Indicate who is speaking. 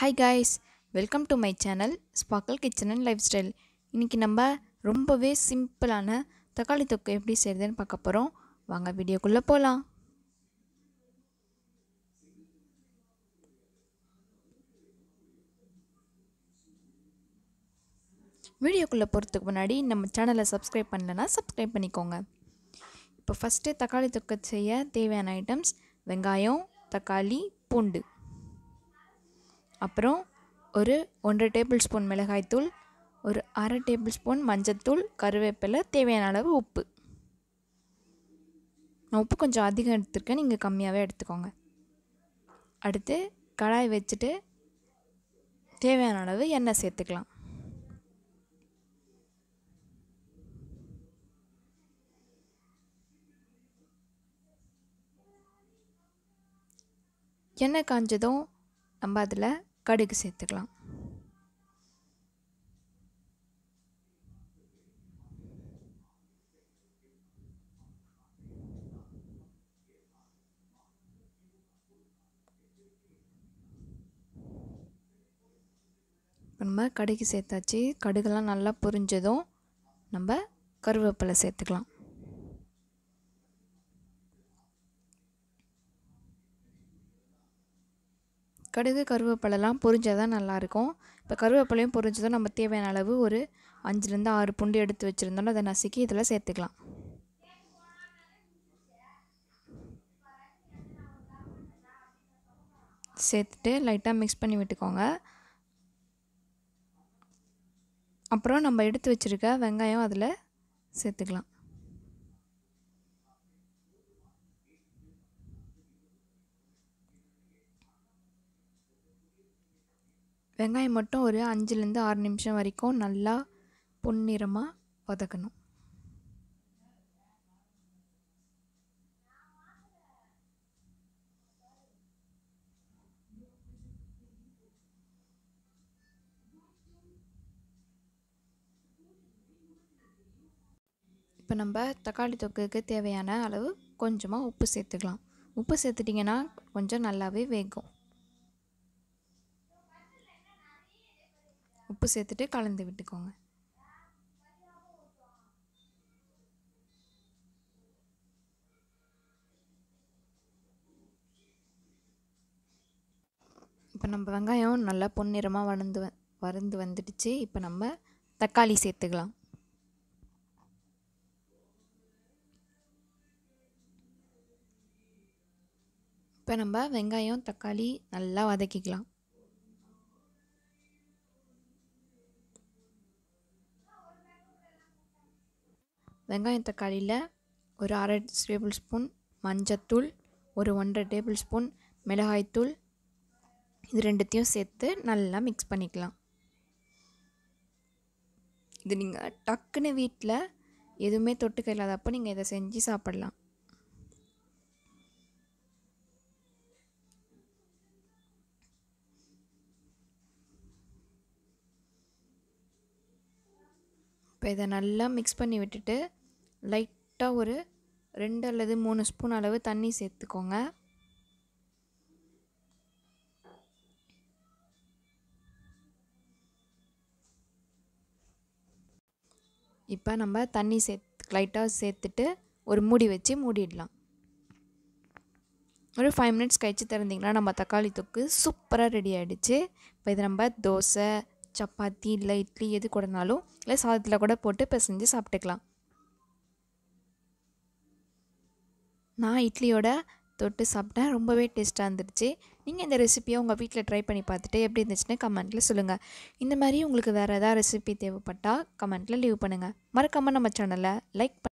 Speaker 1: hi guys welcome to my channel sparkle kitchen and lifestyle இன்றைக்கி நம்ம ரொம்பவே சிம்பிளான தக்காளி தொக்கு எப்படி செய்கிறதுன்னு பார்க்க போகிறோம் வாங்க வீடியோக்குள்ளே போகலாம் வீடியோக்குள்ளே போகிறதுக்கு முன்னாடி நம்ம சேனலை சப்ஸ்கிரைப் பண்ணலைன்னா சப்ஸ்கிரைப் பண்ணிக்கோங்க இப்போ ஃபஸ்ட்டு தக்காளி தொக்கு செய்ய தேவையான ஐட்டம்ஸ் வெங்காயம் தக்காளி பூண்டு அப்புறம் ஒரு ஒன்றரை டேபிள் ஸ்பூன் மிளகாய்த்தூள் ஒரு அரை டேபிள் ஸ்பூன் மஞ்சத்தூள் கருவேப்பிலை தேவையான அளவு உப்பு நான் உப்பு கொஞ்சம் அதிகம் எடுத்துருக்கேன் நீங்கள் கம்மியாகவே எடுத்துக்கோங்க அடுத்து கடாய் வச்சுட்டு தேவையான அளவு எண்ணெய் சேர்த்துக்கலாம் எண்ணெய் காஞ்சதும் நம்ம அதில் கடுகு சேர்த்துக்கலாம் இப்போ நம்ம கடுகு சேர்த்தாச்சு கடுகெல்லாம் நல்லா பொரிஞ்சதும் நம்ம கருவேப்பிலை சேர்த்துக்கலாம் கடுகு கருவேப்பிலெல்லாம் பொரிஞ்சால் தான் நல்லாயிருக்கும் இப்போ கருவேப்பிலையும் பொரிஞ்சதும் நம்ம தேவையான அளவு ஒரு அஞ்சுலேருந்து ஆறு புண்டு எடுத்து வச்சுருந்தோம் அதை நசுக்கி இதில் சேர்த்துக்கலாம் சேர்த்துட்டு லைட்டாக மிக்ஸ் பண்ணி விட்டுக்கோங்க அப்புறம் நம்ம எடுத்து வச்சுருக்க வெங்காயம் அதில் சேர்த்துக்கலாம் வெங்காயம் மட்டும் ஒரு அஞ்சுலேருந்து ஆறு நிமிஷம் வரைக்கும் நல்லா பொன்னிறமாக வதக்கணும் இப்போ நம்ம தக்காளி தொக்குக்கு தேவையான அளவு கொஞ்சமாக உப்பு சேர்த்துக்கலாம் உப்பு சேர்த்துட்டிங்கன்னா கொஞ்சம் நல்லாவே வேகும் உப்பு சேர்த்துட்டு கலந்து விட்டுக்கோங்க இப்போ நம்ம வெங்காயம் நல்லா பொன்னிறமாக வளர்ந்து வ வறந்து வந்துடுச்சு இப்போ நம்ம தக்காளி சேர்த்துக்கலாம் இப்போ நம்ம வெங்காயம் தக்காளி நல்லா வதக்கிக்கலாம் வெங்காயம் தக்காளியில் ஒரு அரை டேபிள் ஸ்பூன் மஞ்சத்தூள் ஒரு ஒன்றரை டேபிள் ஸ்பூன் மிளகாய்த்தூள் இது ரெண்டுத்தையும் சேர்த்து நல்லா மிக்ஸ் பண்ணிக்கலாம் இது நீங்கள் டக்குன்னு வீட்டில் எதுவுமே தொட்டுக்க இல்லாதப்போ நீங்கள் இதை செஞ்சு சாப்பிட்லாம் இப்போ இதை நல்லா மிக்ஸ் பண்ணி விட்டுட்டு லைட்டாக ஒரு ரெண்டு அல்லது மூணு ஸ்பூன் அளவு தண்ணி சேர்த்துக்கோங்க இப்போ நம்ம தண்ணி சேர்த்து லைட்டாக சேர்த்துட்டு ஒரு மூடி வச்சு மூடிடலாம் ஒரு ஃபைவ் மினிட்ஸ் கழித்து திறந்திங்கன்னா நம்ம தக்காளி தொக்கு சூப்பராக ரெடி ஆகிடுச்சு இப்போ இதை நம்ம தோசை சப்பாத்தி இல்லை இட்லி எது கூடனாலும் இல்லை சாதத்தில் கூட போட்டு பிசைஞ்சு சாப்பிட்டுக்கலாம் நான் இட்லியோட தொட்டு சாப்பிட்டேன் ரொம்பவே டேஸ்ட்டாக இருந்துருச்சு நீங்கள் இந்த ரெசிப்பியை உங்கள் வீட்டில் ட்ரை பண்ணி பார்த்துட்டு எப்படி இருந்துச்சுன்னு கமெண்ட்டில் சொல்லுங்கள் இந்த மாதிரி உங்களுக்கு வேறு எதாவது ரெசிபி தேவைப்பட்டால் கமெண்ட்டில் லீவ் பண்ணுங்கள் மறக்காமல் நம்ம சேனலை லைக்